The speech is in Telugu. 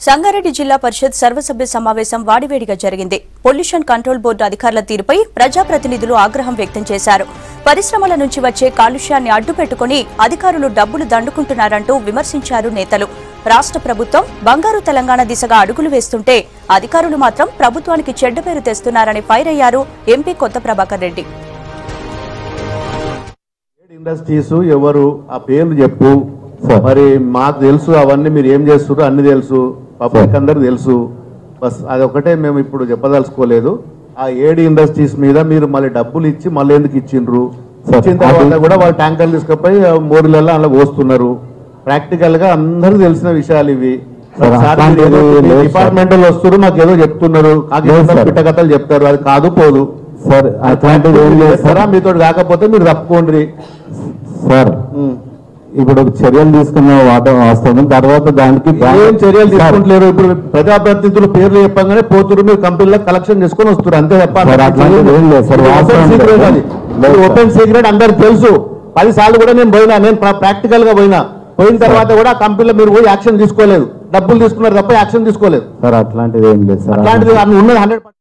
సంగారెడ్డి జిల్లా పరిషత్ సర్వసభ్య సమావేశం వాడివేడిగా జరిగింది పొల్యూషన్ కంట్రోల్ బోర్డు అధికారుల తీరుపై ప్రజాప్రతినిధులు ఆగ్రహం వ్యక్తం చేశారు పరిశ్రమల నుంచి వచ్చే కాలుష్యాన్ని అడ్డుపెట్టుకుని అధికారులు డబ్బులు దండుకుంటున్నారంటూ విమర్శించారు నేతలు రాష్ట్ర ప్రభుత్వం బంగారు తెలంగాణ దిశగా అడుగులు వేస్తుంటే అధికారులు మాత్రం ప్రభుత్వానికి చెడ్డ పేరు తెస్తున్నారని ఫైర్ అయ్యారు ఎంపీ కొత్త ప్రభాకర్ రెడ్డి ఇండస్ట్రీస్ ఎవరు ఆ పేర్లు చెప్పు మరి మాకు తెలుసు అవన్నీ మీరు ఏం చేస్తున్నారు అన్ని తెలుసు పబ్లిక్ అందరికి తెలుసు బస్ అది ఒకటే మేము ఇప్పుడు చెప్పదలుచుకోలేదు ఆ ఏడు ఇండస్ట్రీస్ మీద మీరు మళ్ళీ డబ్బులు ఇచ్చి మళ్ళీ ఎందుకు ఇచ్చిండ్రు ఇచ్చిన తర్వాత కూడా వాళ్ళు ట్యాంకర్లు తీసుకుపోయి ఆ మోరీలలో అలా పోస్తున్నారు ప్రాక్టికల్ గా అందరూ తెలిసిన విషయాలు ఇవి సార్, సార్ మీరు అట్లాంటిది ఏదో లేదు సార్. డిపార్ట్మెంట్ వాళ్ళు మాకు ఏదో చెప్తున్నారు లేదు సార్. పిట్టకథలు చెప్తారు అది కాదు పోదు సార్ అట్లాంటిది ఏం లేదు సార్ చేస్తారా మీతో కాకపోతే మీరు తప్పుకోండి సార్ ఉమ్. ఇప్పుడు చర్యలు తీసుకున్న వాటర్ వాస్తవం తర్వాత దానికి ఏం చర్యలు సార్, తీసుకుంటలేరు ఇప్పుడు ప్రజాప్రతినిధుల పేర్లు చెప్పగానే పోతురు మీరు కంపెనీలో కలెక్షన్ చేసుకొని వస్తారు అంతే తప్ప సార్, అట్లాంటిది ఏం లేదు సార్, వాస్తవం ఓపెన్ సీక్రెట్ అది లేదు సార్. ఓపెన్ సీక్రెట్ అందరికి తెలుసు పది సార్లు కూడా నేను పోయినా నేను ప్రాక్టికల్ గా పోయినా పోయిన తర్వాత కూడా ఆ కంపెనీలో మీరు పోయి యాక్షన్ తీసుకోలేదు డబ్బులు తీసుకున్నారు తప్ప యాక్షన్ తీసుకోలేదు సార్ అట్లాంటిది ఏం లేదు సార్ అట్లాంటిది ఉన్నది హండ్రెడ్